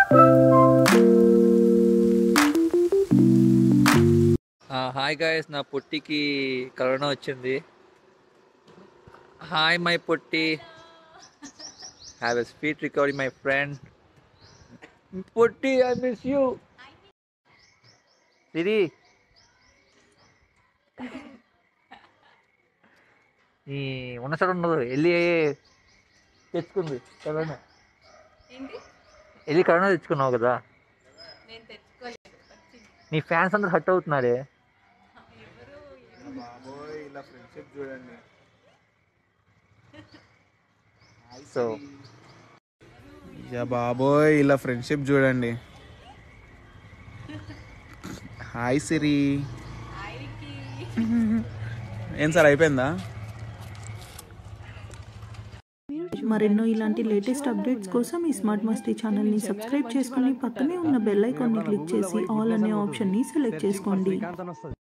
hi guys నా పొట్టికి corona వచ్చింది హాయ్ మై పొట్టి have a speedy recovery my friend పొట్టి ఐ మిస్ యూ సిరి ఈ ఉన్న చోట ఉండదు వెళ్ళి తెచ్చుకుంది కరోనా ఏంటి వెళ్ళి కరోనా తెచ్చుకున్నావు కదా నేను తెచ్చుకోలేదు వచ్చింది నీ ఫ్యాన్స్ అందరు హట్ అవుతున్నారే ఎవరు బాబోయ్ ఇలా ఫ్రెండ్షిప్ చూడండి సో యా బాబోయ్ ఇలా ఫ్రెండ్షిప్ చూడండి హాయ్ సిరి ఐకి ఏం సార్ అయిపోయిందా మరెన్నో ఇలాంటి లేటెస్ట్ అప్డేట్స్ కోసం ఈ స్మార్ట్ మస్టీ ఛానల్ని సబ్స్క్రైబ్ చేసుకుని పక్కనే ఉన్న బెల్ ఐకాన్ని క్లిక్ చేసి ఆల్ అనే ఆప్షన్ని సెలెక్ట్ చేసుకోండి